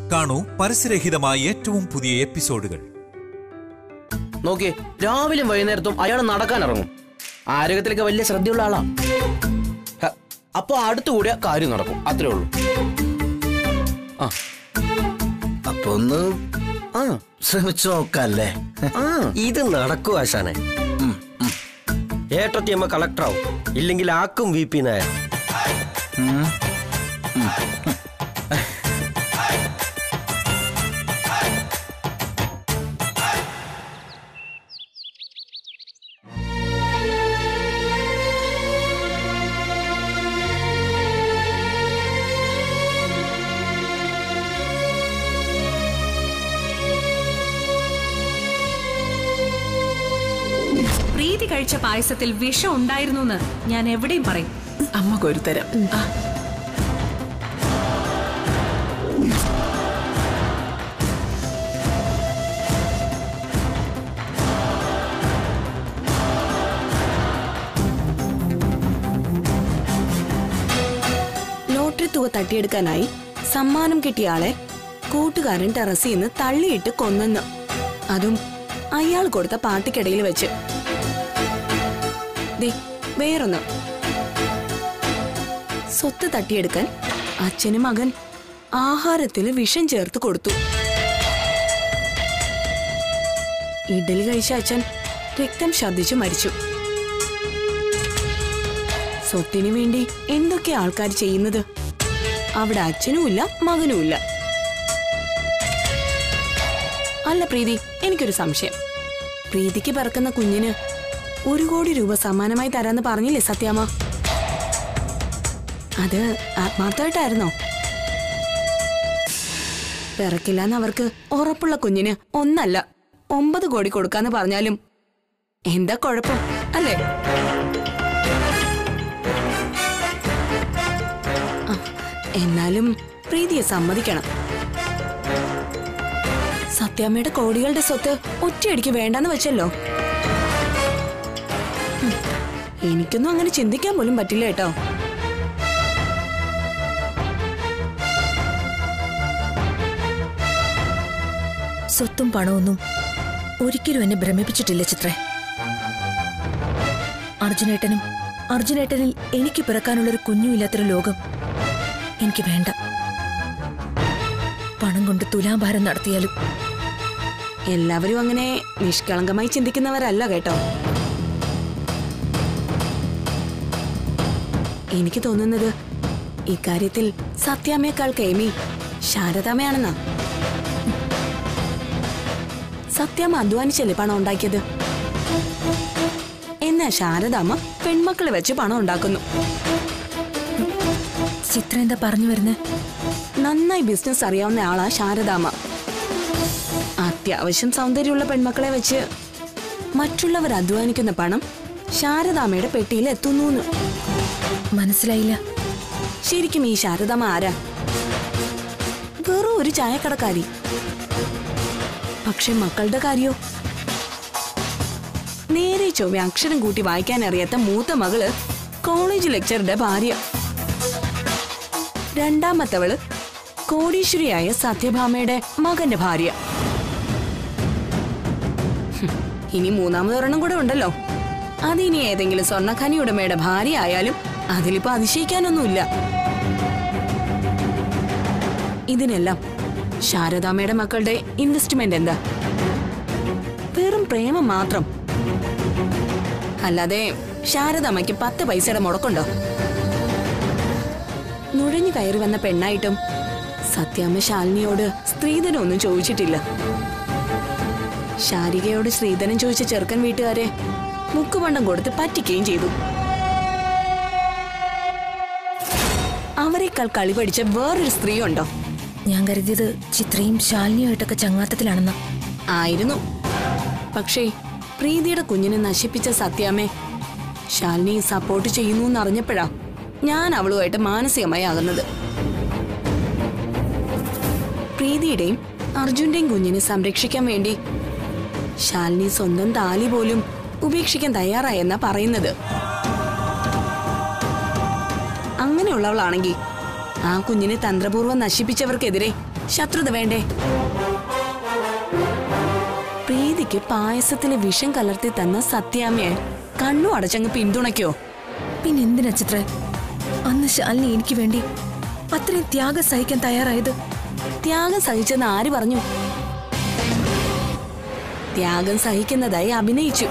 കാണൂ പരസ്യരഹിതമായ ഏറ്റവും പുതിയ എപ്പിസോഡുകൾ നോക്കിയേ രാവിലെ വൈകുന്നേരത്തും അയാൾ നടക്കാൻ ഇറങ്ങും ആരോഗ്യത്തിലൊക്കെ വലിയ ശ്രദ്ധയുള്ള ആളാ ഹ, അപ്പൊ അടുത്തുകൂടിയ കാര്യം നടക്കും അത്രേ ഉള്ളൂ ആ അപ്പൊ ഒന്ന് ആ ശ്രമിച്ചു നോക്കല്ലേ ആ ഇത് നടക്കും ആശാനെ ഏട്ടത്തിയമ്മ കളക്ടറാവും ഇല്ലെങ്കിൽ ആക്കും വി പി നായർ പ്രീതി കഴിച്ച പായസത്തിൽ വിഷം ഉണ്ടായിരുന്നു എന്ന് ഞാൻ എവിടെയും പറയും അമ്മക്കൊരു തരം ആ, ലോട്ടറി തുക തട്ടിയെടുക്കാനായി സമ്മാനം കിട്ടിയ ആളെ കൂട്ടുകാരൻ ടെറസിൽ നിന്ന് തള്ളിയിട്ട് കൊന്നെന്ന് അതും അയാൾ കൊടുത്ത പാട്ടിക്കിടയിൽ വെച്ച് ദേ വേറൊന്ന് സ്വത്ത് തട്ടിയെടുക്കാൻ അച്ഛന് മകൻ ആഹാരത്തിൽ വിഷം ചേർത്ത് കൊടുത്തു ഇഡലി കഴിച്ച അച്ഛൻ രക്തം ഛർദ്ദിച്ചു മരിച്ചു സ്വത്തിനു വേണ്ടി എന്തൊക്കെ ആൾക്കാർ ചെയ്യുന്നത് അവിടെ അച്ഛനുമില്ല മകനുമില്ല അല്ല പ്രീതി എനിക്കൊരു സംശയം പ്രീതിക്ക് പിറക്കുന്ന കുഞ്ഞിന് ഒരു കോടി രൂപ സമ്മാനമായി തരാന്ന് പറഞ്ഞില്ലേ സത്യാമ്മ അത് ആത്മാർത്ഥമായിട്ടായിരുന്നോ പിറക്കില്ലാന്ന് അവർക്ക് ഉറപ്പുള്ള കുഞ്ഞിന് ഒന്നല്ല ഒമ്പത് കോടി കൊടുക്കാന്ന് പറഞ്ഞാലും എന്താ കുഴപ്പം അല്ലേ ആ, എന്നാലും പ്രീതിയെ സമ്മതിക്കണം സത്യാമ്മയുടെ കോടികളുടെ സ്വത്ത് ഒറ്റയടിക്ക് വേണ്ടെന്ന് വെച്ചല്ലോ ഉം, എനിക്കൊന്നും അങ്ങനെ ചിന്തിക്കാൻ പോലും പറ്റില്ല കേട്ടോ സ്വത്തും പണമൊന്നും ഒരിക്കലും എന്നെ ഭ്രമിപ്പിച്ചിട്ടില്ല ചിത്രേ അർജുനേട്ടനും അർജുനേട്ടനിൽ എനിക്ക് പിറക്കാനുള്ളൊരു കുഞ്ഞുമില്ലാത്തൊരു ലോകം എനിക്ക് വേണ്ട പണം കൊണ്ട് തുലാഭാരം നടത്തിയാലും എല്ലാവരും അങ്ങനെ നിഷ്കളങ്കമായി ചിന്തിക്കുന്നവരല്ല കേട്ടോ എനിക്ക് തോന്നുന്നത് ഇക്കാര്യത്തിൽ സത്യാമ്മയേക്കാൾ കേമി ശാരദാമ്മയാണെന്നാ സത്യാമ്മ അധ്വാനിച്ചല്ലേ പണം ഉണ്ടാക്കിയത് എന്നാ ശാരദാമ്മ പെൺമക്കളെ വെച്ച് പണം ഉണ്ടാക്കുന്നു ചിത്ര എന്താ പറഞ്ഞു വരുന്നേ നന്നായി ബിസിനസ് അറിയാവുന്ന ആളാ ശാരദാമ്മ അത്യാവശ്യം സൗന്ദര്യമുള്ള പെൺമക്കളെ വെച്ച് മറ്റുള്ളവർ അധ്വാനിക്കുന്ന പണം ശാരദാമ്മയുടെ പെട്ടിയിൽ എത്തുന്നു മനസ്സിലായില്ല ശരിക്കും ഈ ശാരദാമ്മ ആരാ വെറും ഒരു ചായക്കടക്കാരി പക്ഷെ മക്കളുടെ കാര്യോ നേരെ ചൊവ്വ അക്ഷരം കൂട്ടി വായിക്കാൻ അറിയാത്ത മൂത്ത മകള് കോളേജ് ലെക്ചറുടെ ഭാര്യ രണ്ടാമത്തവള് കോടീശ്വരിയായ സത്യഭാമയുടെ മകന്റെ ഭാര്യ ഹും, ഇനി മൂന്നാമതൊരെണ്ണം കൂടെ ഉണ്ടല്ലോ അതിനി ഏതെങ്കിലും സ്വർണ്ണഖനി ഉടമയുടെ ഭാര്യ ആയാലും അതിലിപ്പോ അതിശയിക്കാനൊന്നുമില്ല ഇതിനെല്ലാം ശാരദാമ്മയുടെ മക്കളുടെ ഇൻവെസ്റ്റ്മെന്റ് എന്താ വെറും പ്രേമം മാത്രം അല്ലാതെ ശാരദാമ്മയ്ക്ക് പത്ത് പൈസയുടെ മുടക്കുണ്ടോ നുഴഞ്ഞു കയറി വന്ന പെണ്ണായിട്ടും സത്യാമ്മ ശാലിനിയോട് സ്ത്രീധനമൊന്നും ചോദിച്ചിട്ടില്ല ശാരികയോട് ശ്രീധനം ചോദിച്ച ചെറുക്കൻ വീട്ടുകാരെ മുക്കുപണ്ടം കൊടുത്ത് പറ്റിക്കുകയും ചെയ്തു അവരെക്കാൾ കളി പഠിച്ച വേറൊരു സ്ത്രീ ഉണ്ടോ ഞാൻ കരുതിയത് ചിത്രയും ശാലിനിയുമായിട്ടൊക്കെ ചങ്ങാത്തത്തിലാണെന്ന ആയിരുന്നു പക്ഷേ പ്രീതിയുടെ കുഞ്ഞിനെ നശിപ്പിച്ച സത്യാമ്മേ ശാലിനി സപ്പോർട്ട് ചെയ്യുന്നു എന്നറിഞ്ഞപ്പോഴാ ഞാൻ അവളുമായിട്ട് മാനസികമായി ആകുന്നത് പ്രീതിയുടെയും അർജുന്റെയും കുഞ്ഞിനെ സംരക്ഷിക്കാൻ വേണ്ടി ശാലിനി സ്വന്തം താലി പോലും ഉപേക്ഷിക്കാൻ തയ്യാറായെന്നാ പറയുന്നത് അങ്ങനെയുള്ളവളാണെങ്കിൽ ആ കുഞ്ഞിനെ തന്ത്രപൂർവ്വം നശിപ്പിച്ചവർക്കെതിരെ ശത്രുത വേണ്ടേ പ്രീതിക്ക് പായസത്തിലെ വിഷം കലർത്തി തന്ന സത്യാമ്മയെ കണ്ണു അടച്ചങ്ങ് പിന്തുണയ്ക്കോ പിന്നെ എന്തിനാ ചിത്ര അന്ന് ശാലിനി എനിക്ക് വേണ്ടി അത്രയും ത്യാഗം സഹിക്കാൻ തയ്യാറായത് ത്യാഗം സഹിച്ചെന്ന് ആര് പറഞ്ഞു ത്യാഗം സഹിക്കുന്നതായി അഭിനയിച്ചു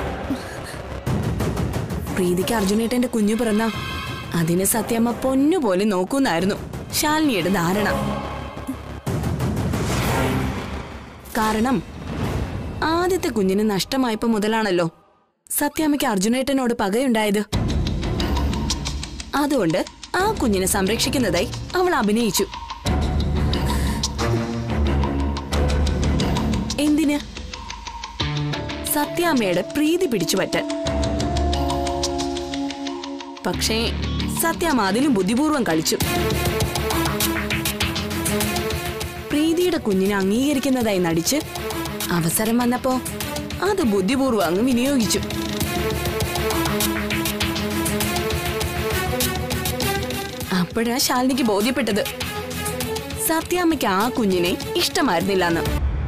പ്രീതിക്ക് അർജുനേട്ടന്റെ കുഞ്ഞു പിറന്ന അതിന് സത്യമ്മ പൊന്നുപോലെ നോക്കുന്നായിരുന്നു ശാലിനിയുടെ ധാരണ കാരണം ആദ്യത്തെ കുഞ്ഞിന് നഷ്ടമായപ്പോ മുതലാണല്ലോ സത്യാമ്മയ്ക്ക് അർജുനേട്ടനോട് പകയുണ്ടായത് അതുകൊണ്ട് ആ കുഞ്ഞിനെ സംരക്ഷിക്കുന്നതായി അവൾ അഭിനയിച്ചു എന്തിന് സത്യാമ്മയുടെ പ്രീതി പിടിച്ചു പറ്റാൻ പക്ഷേ സത്യാമ്മ അതിലും ബുദ്ധിപൂർവം കളിച്ചു പ്രീതിയുടെ കുഞ്ഞിനെ അംഗീകരിക്കുന്നതായി നടിച്ച് അവസരം വന്നപ്പോ അത് ബുദ്ധിപൂർവ്വം അങ്ങ് വിനിയോഗിച്ചു അപ്പോഴാ ശാലിനിക്ക് ബോധ്യപ്പെട്ടത് സത്യാമ്മയ്ക്ക് ആ കുഞ്ഞിനെ ഇഷ്ടമായിരുന്നില്ലെന്ന്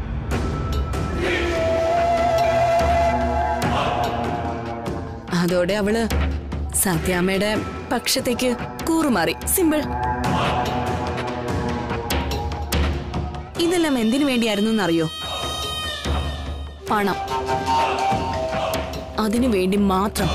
അതോടെ അവള് സത്യാമ്മയുടെ പക്ഷത്തേക്ക് കൂറുമാറി സിമ്പിൾ ഇതെല്ലാം എന്തിനു വേണ്ടിയായിരുന്നു എന്നറിയോ പണം അതിനു വേണ്ടി മാത്രം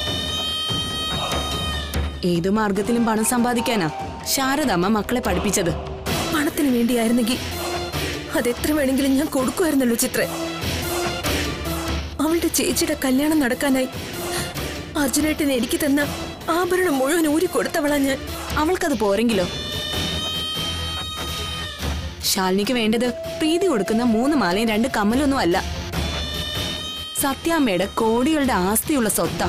ഏതു മാർഗത്തിലും പണം സമ്പാദിക്കാനാ ശാരദാമ്മ മക്കളെ പഠിപ്പിച്ചത് പണത്തിന് വേണ്ടിയായിരുന്നെങ്കിൽ അതെത്ര വേണമെങ്കിലും ഞാൻ കൊടുക്കുമായിരുന്നല്ലോ ചിത്ര അവളുടെ ചേച്ചിയുടെ കല്യാണം നടക്കാനായി അർജുനേട്ടൻ എനിക്ക് തന്ന ആഭരണം മുഴുവൻ ഊരി കൊടുത്തവളാ ഞാൻ അവൾക്കത് പോരെങ്കിലോ ശാലിനിക്ക് വേണ്ടത് പ്രീതി കൊടുക്കുന്ന മൂന്ന് മാലയും രണ്ട് കമ്മലൊന്നും അല്ല സത്യാമ്മയുടെ കോടികളുടെ ആസ്തിയുള്ള സ്വത്താ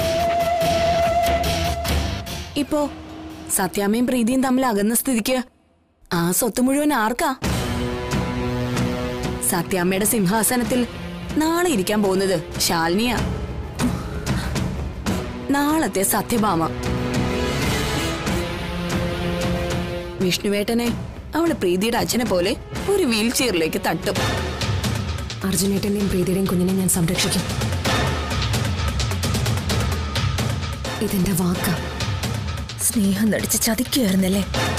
ഇപ്പോ സത്യാമ്മയും പ്രീതിയും തമ്മിൽ അകന്ന സ്ഥിതിക്ക് ആ സ്വത്ത് മുഴുവൻ ആർക്കാ സത്യാമ്മയുടെ സിംഹാസനത്തിൽ നാളെ ഇരിക്കാൻ പോകുന്നത് ശാലിനിയാ നാളത്തെ സത്യഭാമ വിഷ്ണുവേട്ടനെ അവള് പ്രീതിയുടെ അച്ഛനെ പോലെ ഒരു വീൽ ചെയറിലേക്ക് തട്ടും അർജുനേട്ടന്റെയും പ്രീതിയുടെയും കുഞ്ഞിനെ ഞാൻ സംരക്ഷിക്കും ഇതെന്റെ വാക്കാ സ്നേഹം നടിച്ച് ചതിക്കുകയായിരുന്നല്ലേ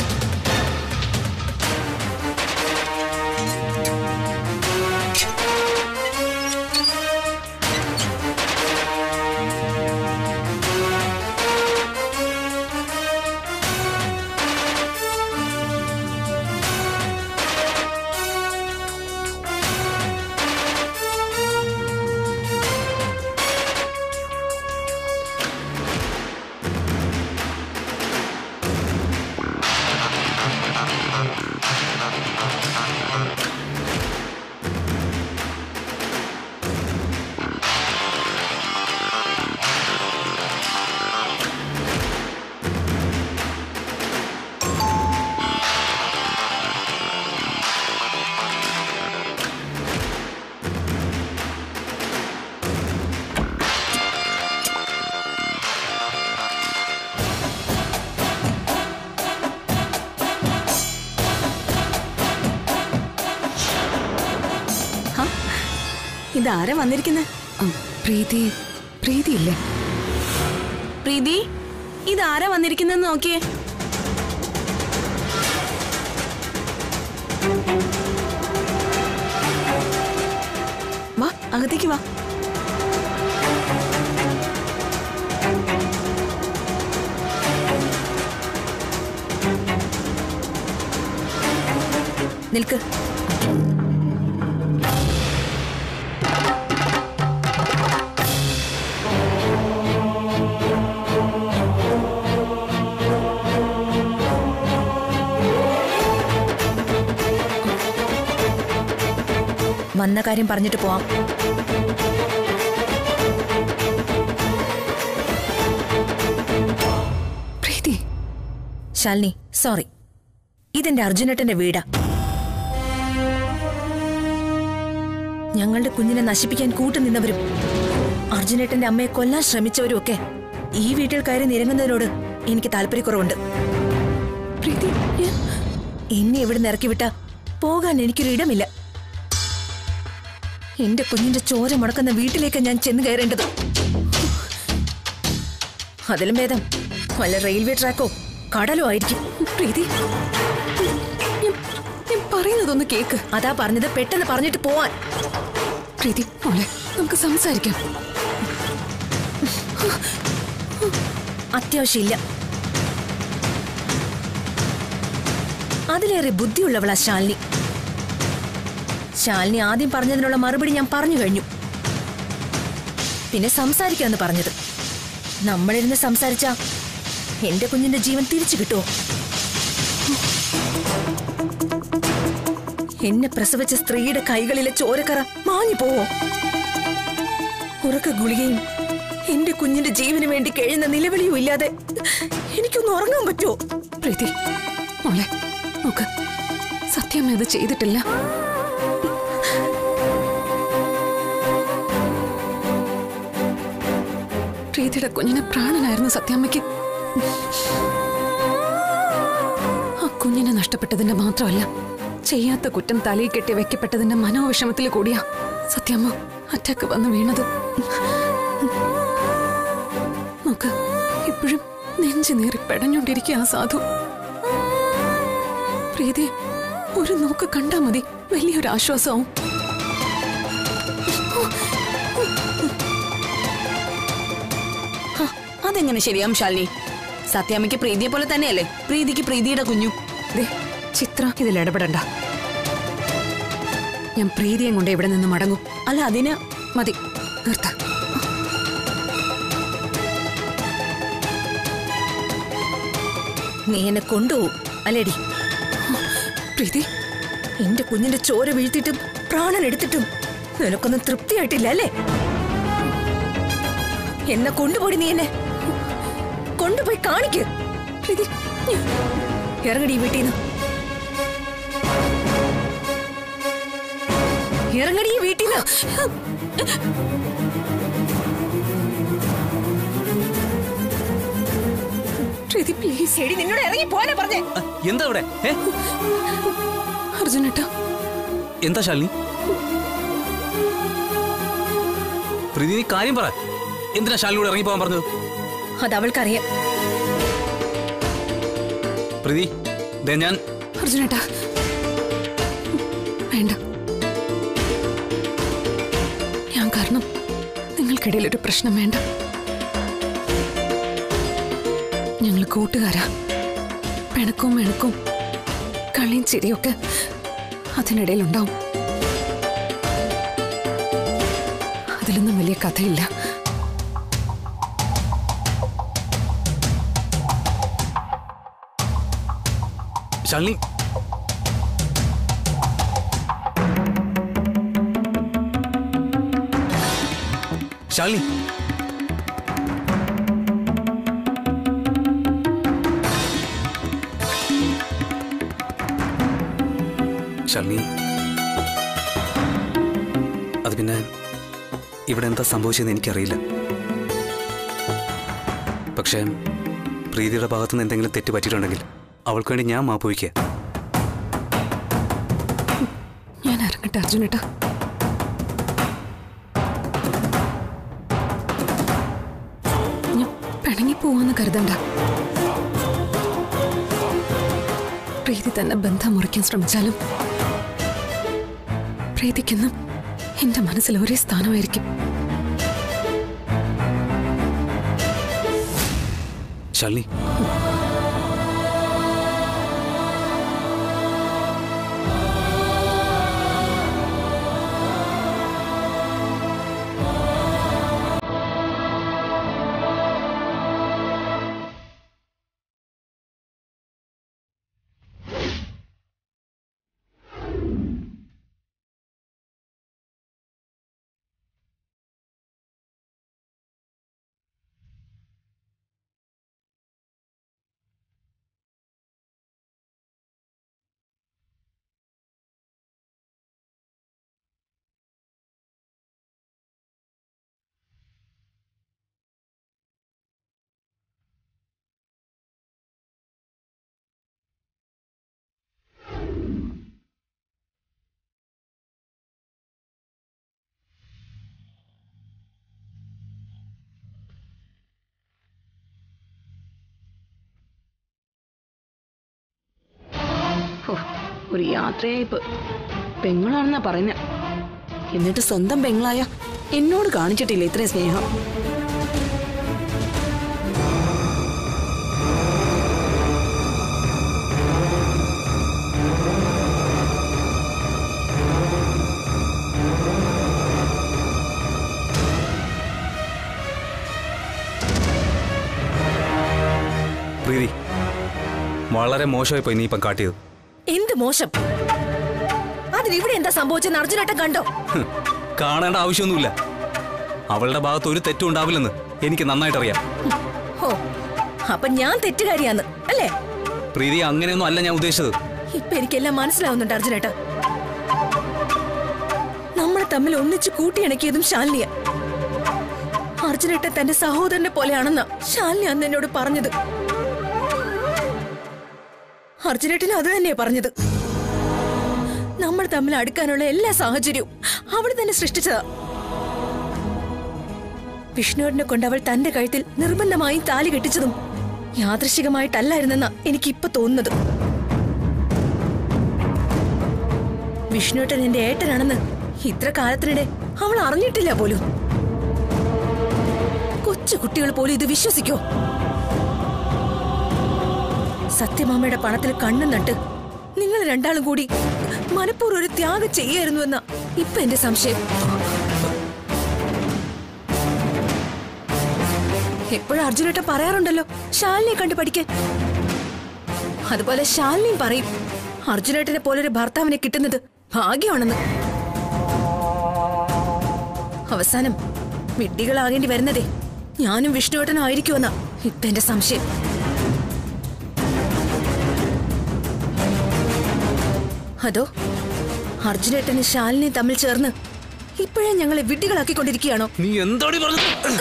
ഇതാരാ വന്നിരിക്കുന്നത് പ്രീതി പ്രീതിയില്ലേ പ്രീതി ഇതാരാ വന്നിരിക്കുന്നെന്ന് നോക്കിയേ വാ അകത്തേക്ക് വാ നിൽക്ക് വന്ന കാര്യം പറഞ്ഞിട്ട് പോവാം പ്രീതി ശാലിനി സോറി ഇതെന്റെ അർജുനേട്ടന്റെ വീടാ ഞങ്ങളുടെ കുഞ്ഞിനെ നശിപ്പിക്കാൻ കൂട്ടുനിന്നവരും അർജുനേട്ടന്റെ അമ്മയെ കൊല്ലാൻ ശ്രമിച്ചവരും ഒക്കെ ഈ വീട്ടിൽ കയറി നിരങ്ങുന്നതിനോട് എനിക്ക് താല്പര്യക്കുറവുണ്ട് പ്രീതി ഞാൻ- എന്നെ ഇവിടെ ഇറക്കി വിട്ട പോകാൻ എനിക്കൊരു ഇടമില്ല എന്റെ കുഞ്ഞിന്റെ ചോര മുടക്കുന്ന വീട്ടിലേക്ക് ഞാൻ ചെന്ന് കയറേണ്ടത് അതിലും ഭേദം വല്ല റെയിൽവേ ട്രാക്കോ കടലോ ആയിരിക്കും പ്രീതി ഞാൻ- ഞാൻ പറയുന്നതൊന്ന് കേക്ക് അതാ പറഞ്ഞത് പെട്ടെന്ന് പറഞ്ഞിട്ട് പോവാൻ പ്രീതി മോളെ നമുക്ക് സംസാരിക്കാം അത്യാവശ്യമില്ല അതിലേറെ ബുദ്ധിയുള്ളവളാ ശാലിനി ശാലിനി ആദ്യം പറഞ്ഞതിനുള്ള മറുപടി ഞാൻ പറഞ്ഞു കഴിഞ്ഞു പിന്നെ സംസാരിക്കാന്ന് പറഞ്ഞത് നമ്മളിരുന്ന് സംസാരിച്ച എന്റെ കുഞ്ഞിന്റെ ജീവൻ തിരിച്ചു കിട്ടുമോ എന്നെ പ്രസവിച്ച സ്ത്രീയുടെ കൈകളിലെ ചോരക്കറ മാഞ്ഞു പോവോ ഉറക്ക ഗുളികയും എന്റെ കുഞ്ഞിന്റെ ജീവന് വേണ്ടി കഴിയുന്ന നിലവിളിയും ഇല്ലാതെ എനിക്കൊന്ന് ഉറങ്ങാൻ പറ്റുമോ പ്രീതി മോളെ നോക്ക് സത്യം അത് ചെയ്തിട്ടില്ല പ്രീതിയുടെ കുഞ്ഞിന് പ്രാണനായിരുന്നു സത്യാമ്മയ്ക്ക് ആ കുഞ്ഞിനെ നഷ്ടപ്പെട്ടതിന്റെ മാത്രമല്ല ചെയ്യാത്ത കുറ്റം തലയിൽ കെട്ടി വെക്കപ്പെട്ടതിന്റെ മനോവിഷമത്തിൽ കൂടിയാ സത്യാമ്മ അറ്റാക്ക് വന്ന് വീണത് നോക്ക് ഇപ്പോഴും നെഞ്ചു നേറി പെടഞ്ഞോണ്ടിരിക്കുക ആ സാധു പ്രീതി ഒരു നോക്ക് കണ്ടാ മതി വലിയൊരു ആശ്വാസവും ഹ, അതെങ്ങനെ ശരിയാം ശാലിനി സത്യാമ്മയ്ക്ക് പ്രീതിയെ പോലെ തന്നെയല്ലേ പ്രീതിക്ക് പ്രീതിയുടെ കുഞ്ഞു ദേ, ചിത്ര ഇതിൽ ഇടപെടണ്ട ഞാൻ പ്രീതിയെ കൊണ്ട് ഇവിടെ നിന്ന് മടങ്ങും അല്ല അതിന് മതി നിർത്ത നീ എന്നെ കൊണ്ടുപോകും അല്ലേടി പ്രീതി എന്റെ കുഞ്ഞിന്റെ ചോര വീഴ്ത്തിട്ടും പ്രാണൻ എടുത്തിട്ടും നിനക്കൊന്നും തൃപ്തിയായിട്ടില്ല അല്ലേ എന്നെ കൊണ്ടുപോയി നീ എന്നെ കൊണ്ടുപോയി കാണിക്ക് പ്രീതി ഇറങ്ങടി ഈ വീട്ടിൽ നിന്ന് ഇറങ്ങടി ഈ വീട്ടിൽ നിന്ന് പ്രീതി പ്ലീസ് എടി നിന്നോട് ഇറങ്ങി പോകാനാ പറഞ്ഞേ എന്താ ഇവിടെ ഏ? അർജുനേട്ടാ എന്താ ശാലിനി പ്രീതി നീ കാര്യം പറ എന്തിനാ ശാലിനിയോട് ഇറങ്ങി പോകാൻ പറഞ്ഞത് അത് അവൾക്കറിയാം പ്രീതി ദേ ഞാൻ അർജുനേട്ടാ വേണ്ട ഞാൻ കാരണം നിങ്ങൾക്കിടയിൽ ഒരു പ്രശ്നം വേണ്ട ഞങ്ങൾ കൂട്ടുകാരാ പിണക്കവും മെണക്കവും കളിയും ചിരിയൊക്കെ അതിനിടയിൽ ഉണ്ടാവും അതിലൊന്നും വലിയ കഥയില്ല ശാലിനി ശാലിനി ശാലിനി അത് പിന്നെ ഇവിടെ എന്താ സംഭവിച്ചതെന്ന് എനിക്കറിയില്ല പക്ഷേ പ്രീതിയുടെ ഭാഗത്തുനിന്ന് എന്തെങ്കിലും തെറ്റ് പറ്റിയിട്ടുണ്ടെങ്കിൽ അവൾക്ക് വേണ്ടി ഞാൻ മാപ്പോയിക്കുക ഞാൻ ഇറങ്ങട്ടെ അർജുനേട്ടാ ഞാൻ പിണങ്ങി പോവാന്ന് കരുതണ്ട പ്രീതി തന്നെ ബന്ധം മുറിക്കാൻ ശ്രമിച്ചാലും പ്രീതിക്കെന്നും എന്റെ മനസ്സിൽ ഒരേ സ്ഥാനമായിരിക്കും ശാലിനി ഒരു യാത്രയായിപ്പ് പെങ്ങളാണെന്നാ പറയുന്ന എന്നിട്ട് സ്വന്തം പെങ്ങളായ എന്നോട് കാണിച്ചിട്ടില്ല ഇത്രയും സ്നേഹം പ്രീതി വളരെ മോശമായി പോയി നീ ഇപ്പം കാട്ടിയത് എന്ത് മോശം അതിനിവിടെ എന്താ സംഭവിച്ചെന്ന് അർജുനേട്ടൻ കണ്ടോ ഹ്, കാണേണ്ട ആവശ്യമൊന്നുമില്ല അവളുടെ ഭാഗത്ത് ഒരു തെറ്റും ഉണ്ടാവില്ലെന്ന് എനിക്ക് നന്നായിട്ടറിയാം ഹോ അപ്പൊ ഞാൻ തെറ്റുകാരിയാന്ന് അല്ലേ പ്രീതി അങ്ങനെയൊന്നും അല്ല ഞാൻ ഉദ്ദേശിച്ചത് ഇപ്പൊ എനിക്കെല്ലാം മനസ്സിലാവുന്നുണ്ട് അർജുനേട്ട നമ്മളെ തമ്മിൽ ഒന്നിച്ച് കൂട്ടിയിണക്കിയതും ശാലിനിയ അർജുനേട്ടൻ തന്റെ സഹോദരനെ പോലെയാണെന്ന ശാലിനി അന്ന് എന്നോട് പറഞ്ഞത് അർജുനേട്ടനും അത് തന്നെയാ പറഞ്ഞത് നമ്മൾ തമ്മിൽ അടുക്കാനുള്ള എല്ലാ സാഹചര്യവും അവൾ തന്നെ സൃഷ്ടിച്ചതാ വിഷ്ണുവിനെ കൊണ്ട് അവൾ തന്റെ കഴുത്തിൽ നിർബന്ധമായും താലി കെട്ടിച്ചതും യാദൃശികമായിട്ടല്ലായിരുന്നെന്നാ എനിക്കിപ്പൊ തോന്നുന്നത് വിഷ്ണുട്ടൻ എന്റെ ഏട്ടനാണെന്ന് ഇത്ര കാലത്തിനിടെ അവൾ അറിഞ്ഞിട്ടില്ല പോലും കൊച്ചു കുട്ടികൾ പോലും ഇത് വിശ്വസിക്കോ സത്യമാമയുടെ പണത്തിൽ കണ്ണു നട്ട് നിങ്ങൾ രണ്ടാളും കൂടി മനഃപൂർവ്വം ഒരു ത്യാഗം ചെയ്യായിരുന്നു എന്ന ഇപ്പൊ എന്റെ സംശയം എപ്പോഴും അർജുനേട്ടൻ പറയാറുണ്ടല്ലോ ശാലിനിയെ കണ്ട് പഠിക്കാൻ അതുപോലെ ശാലിനിയും പറയും അർജുനേട്ടനെ പോലൊരു ഭർത്താവിനെ കിട്ടുന്നത് ഭാഗ്യമാണെന്ന് അവസാനം വിഡ്ഢികളാകേണ്ടി വരുന്നതേ ഞാനും വിഷ്ണുവേട്ടനും ആയിരിക്കുമെന്നാ ഇപ്പൊ എന്റെ സംശയം അതോ അർജുനേട്ടനും ശാലിനിയും തമ്മിൽ ചേർന്ന് ഇപ്പോഴേ ഞങ്ങളെ വിഡ്ഢികളാക്കിക്കൊണ്ടിരിക്കുകയാണോ നീ എന്താടി പറഞ്ഞത്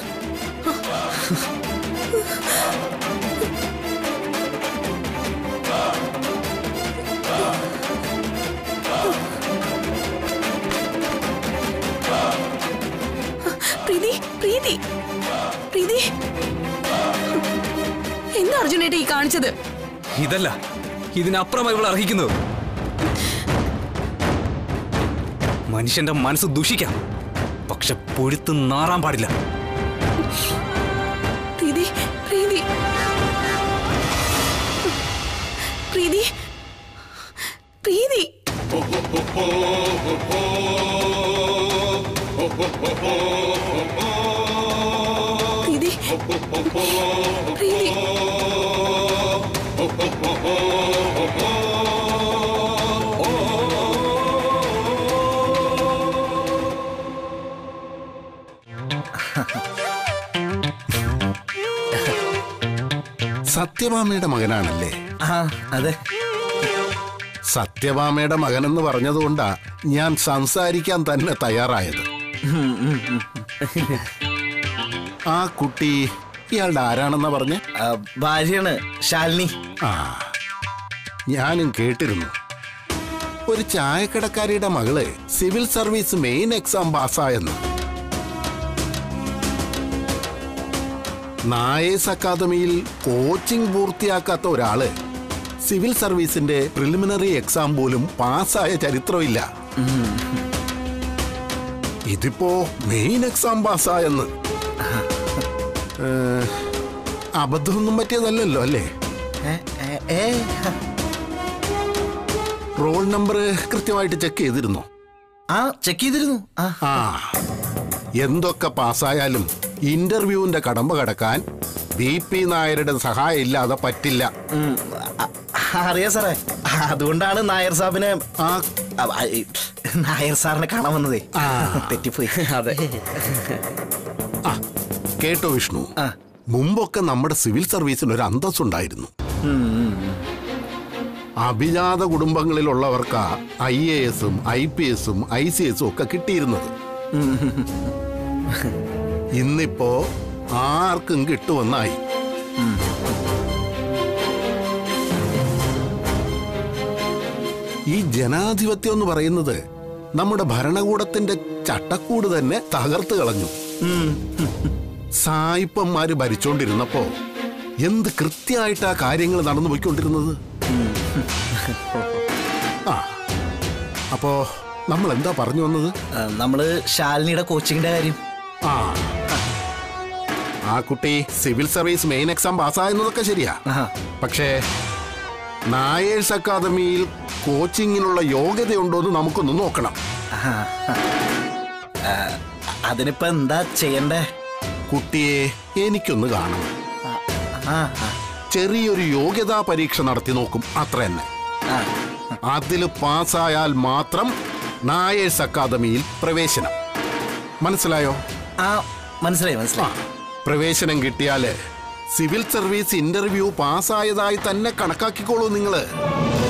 പ്രീതി പ്രീതി പ്രീതി എന്താ അർജുനേട്ട ഈ കാണിച്ചത് ഇതല്ല ഇതിനപ്പുറമായി ഇവൾ അർഹിക്കുന്നത് മനുഷ്യന്റെ മനസ്സ് ദുഷിക്കാം പക്ഷെ പൊഴുത്ത് നാറാൻ പാടില്ല പ്രീതി പ്രീതി പ്രീതി പ്രീതി പ്രീതി പ്രീതി സത്യഭാമയുടെ മകനാണല്ലേ ആ അതെ സത്യഭാമയുടെ മകനെന്ന് പറഞ്ഞതുകൊണ്ടാ ഞാൻ സംസാരിക്കാൻ തന്നെ തയ്യാറായത് ആ കുട്ടി ഇയാളുടെ ആരാണെന്നാ പറഞ്ഞേ ആ, ഭാര്യയാണ് ശാലിനി ആ ഞാനും കേട്ടിരുന്നു ഒരു ചായക്കടക്കാരിയുടെ മകള് സിവിൽ സർവീസ് മെയിൻ എക്സാം പാസ്സായെന്ന് നായേസ് അക്കാദമിയിൽ കോച്ചിംഗ് പൂർത്തിയാക്കാത്ത ഒരാള് സിവിൽ സർവീസിന്റെ പ്രിലിമിനറി എക്സാം പോലും പാസ്സായ ചരിത്രമില്ല ഇതിപ്പോ മെയിൻ എക്സാം പാസ്സായെന്ന് ഏ, അബദ്ധമൊന്നും പറ്റിയതല്ലല്ലോ അല്ലേ ഏ, ഏ, ഏ, ഹ. റോൾ നമ്പർ കൃത്യമായിട്ട് ചെക്ക് ചെയ്തിരുന്നോ ആ ചെക്ക് ചെയ്തിരുന്നു ആ ആ എന്തൊക്കെ പാസ്സായാലും ഇന്റർവ്യൂവിന്റെ കടമ്പ കടക്കാൻ ബി പി നായരുടെ സഹായം ഇല്ലാതെ പറ്റില്ല ഉം, ആ, അറിയാം സാറേ അതുകൊണ്ടാണ് നായർ സാബിനെ ആ ആ, ആ, ഈ, നായർ സാറിനെ കാണാൻ വന്നതേ ആ. തെറ്റിപ്പോയി അതെ ആ കേട്ടോ വിഷ്ണു ആ. മുമ്പൊക്കെ നമ്മുടെ സിവിൽ സർവീസിന് ഒരു അന്തസ്സുണ്ടായിരുന്നു അഭിജാത കുടുംബങ്ങളിലുള്ളവർക്ക് ഐ എ എസും ഐ പി എസും ഐ സി എസും ഒക്കെ കിട്ടിയിരുന്നത് ഇന്നിപ്പോ ആർക്കും കിട്ടുമെന്നായി ഈ ജനാധിപത്യം എന്ന് പറയുന്നത് നമ്മുടെ ഭരണകൂടത്തിന്റെ ചട്ടക്കൂട് തന്നെ തകർത്ത് കളഞ്ഞു സായിപ്പന്മാര് ഭരിച്ചോണ്ടിരുന്നപ്പോ എന്ത് കൃത്യമായിട്ടാ കാര്യങ്ങൾ നടന്നു പോയിക്കൊണ്ടിരുന്നത് ആ അപ്പോ നമ്മൾ എന്താ പറഞ്ഞു വന്നത് ആ, നമ്മള് ശാലിനിയുടെ കോച്ചിങ്ങിന്റെ കാര്യം ആ ആ കുട്ടി സിവിൽ സർവീസ് മെയിൻ എക്സാം പാസ്സായെന്നതൊക്കെ ശരിയാ ആഹാ. പക്ഷേ നായേഴ്സ് അക്കാദമിയിൽ കോച്ചിങ്ങിനുള്ള യോഗ്യതയുണ്ടോ എന്ന് നമുക്കൊന്ന് നോക്കണം ആഹാ. ആ, അതിനിപ്പോ എന്താ ചെയ്യണ്ടേ കുട്ടിയെ എനിക്കൊന്ന് കാണണം ആ ആ, ചെറിയൊരു യോഗ്യതാ പരീക്ഷ നടത്തി നോക്കും അത്ര തന്നെ ആ. അതിൽ പാസ്സായാൽ മാത്രം നായേഴ്സ് അക്കാദമിയിൽ പ്രവേശനം മനസ്സിലായോ ആ മനസ്സിലായി ആ മനസ്സിലായി പ്രവേശനം കിട്ടിയാല് സിവിൽ സർവീസ് ഇന്റർവ്യൂ പാസ്സായതായി തന്നെ കണക്കാക്കിക്കോളൂ നിങ്ങള്